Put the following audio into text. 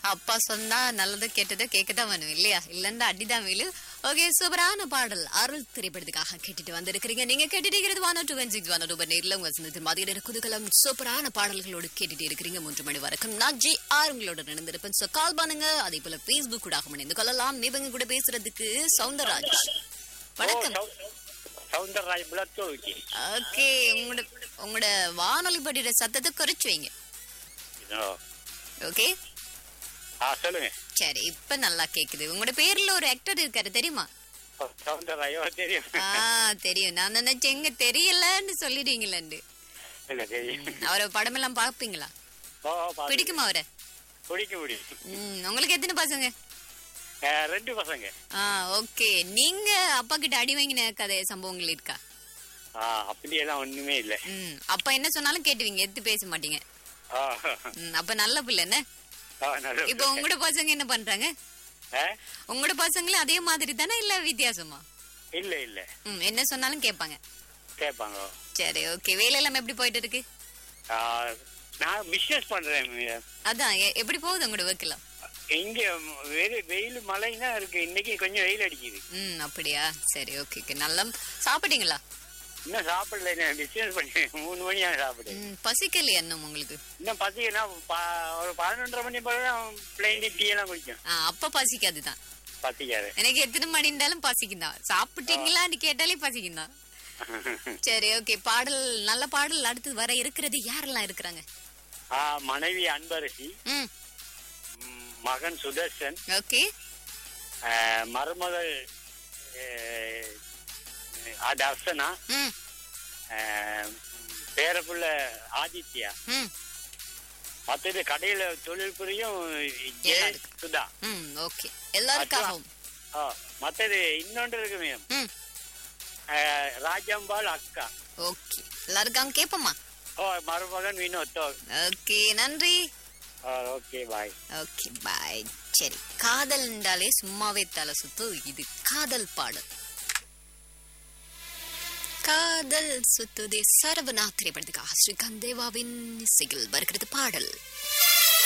அப்பா சொன்னா நல்லது கெட்டது கேட்கதான் வேணும் இல்லையா இல்லன்னா அடிதான் வேலு ஓகே சூப்பரான பாடல் அருள் திரைப்படத்துக்காக கேட்டுட்டு வந்திருக்கிறீங்க நீங்க கேட்டுட்டு இருக்கிறது one two one six one two நேரில் உங்க சொந்தத்தில் மதிய குதூகலம் சூப்பரான பாடல்களோடு கேட்டுட்டு இருக்கிறீங்க மூன்று மணி வரைக்கும் நான் ஜி ஆர் உங்களோட நடந்திருப்பேன் ஸோ கால் பண்ணுங்க அதே போல ஃபேஸ்புக் கூட இணைந்து கொள்ளலாம் இவங்க கூட பேசுறதுக்கு சவுந்தரராஜ் வணக்கம் சவுந்தரராஜ் புலத்தோவிக்கு ஓகே உங்களோட உங்களோட வானொலி படிக்கிற சத்தத்தை குறைச்சு வைங்க ஓகே ஆ சொல்லுங்க சரி இப்ப நல்லா கேக்குது உங்களோட பேர்ல ஒரு ஆக்டர் இருக்காரு தெரியுமா சவுந்தரராஜோ தெரியும் ஆ தெரியும் நான் நினைச்சேன் எங்க தெரியலன்னு சொல்லிடுவீங்களேன்னு இல்ல தெரியும் அவரை படமெல்லாம் பாப்பீங்களா ஓ பாத்து- பிடிக்குமா அவரை பிடிக்க முடியும் ம், உங்களுக்கு எத்தனை பசங்க அஹ், ரெண்டு பசங்க ஆ ஓகே நீங்க அப்பா கிட்ட அடி வாங்கின கதை சம்பவங்கள் இருக்கா ஆ அப்படியெல்லாம் ஒண்ணுமே இல்ல ம் அப்பா என்ன சொன்னாலும் கேட்டுவீங்க எடுத்து பேச மாட்டீங்க ஆ, ம், அப்ப நல்ல பிள்ளை என்ன ஆ, நல்ல இப்போ உங்களோட பசங்க என்ன பண்றாங்க ஆ? உங்களோட பசங்களும் அதே மாதிரி தானே இல்ல வித்தியாசமா இல்ல இல்ல ம் என்ன சொன்னாலும் கேட்பாங்க கேட்பாங்க சரி ஓகே வேலையெல்லாம் எப்படி போயிட்டு இருக்கு ஆ, நான் பிசினஸ் பண்றேன் மேடம். அதான் எ- எப்படி போகுது உங்களோட ஒர்க்கெல்லாம் இங்க வெயில் வெயில் மழைன்னா இருக்கு இன்னைக்கு கொஞ்சம் வெயில் அடிக்குது ம் அப்படியா சரி ஓகே ஓகே நல்லா சாப்பிட்டீங்களா இன்னும் சாப்பிடல நான் பிசினஸ் பண்ணி மூணு மணி ஆகும் சாப்பிடு ம் பசிக்கலையா இன்னும் உங்களுக்கு இன்னும் பாத்தீங்கன்னா ப- ஒரு பதினொன்றரை மணி போல பிளைன் டீ எல்லாம் குடிக்கும் ஆ அப்ப பசிக்காது தான் பத்திக்காது எனக்கு எத்தனை மணி இருந்தாலும் பசிக்கும் தான் சாப்பிட்டீங்களான்னு கேட்டாலே பசிக்கும் தான் சரி ஓகே பாடல் நல்ல பாடல் அடுத்து வர இருக்கிறது யாரெல்லாம் இருக்கிறாங்க ஆ, மனைவி அன்பரசி ம் ம், மகன் சுதர்சன் ஓகே ஆ, மருமகள் ஆ, தர்சனா ம் ஆ, பேரப்புள்ள ஆதித்யா ம் மற்றது கடையில தொழில் புரியும் ஜெய எல்லாருக்கும். சுதா ம் ஓகே எல்லாருக்காகவும் ஆ, மற்றது இன்னொன்று இருக்கு மேம் ம் ராஜம்பாள் அக்கா ஓகே எல்லாருக்காகவும் கேட்போமா ஓ மருமகன் வினோத் ஓகே நன்றி ஓகே பாய் ஓகே பாய் சரி காதல் என்றாலே சும்மாவே தலை சுத்து இது காதல் பாடல் காதல் சுத்துதே சரவணா திரைப்படத்துக்காக ஸ்ரீகாந்த் தேவாவின் இசையில் வருகிறது பாடல்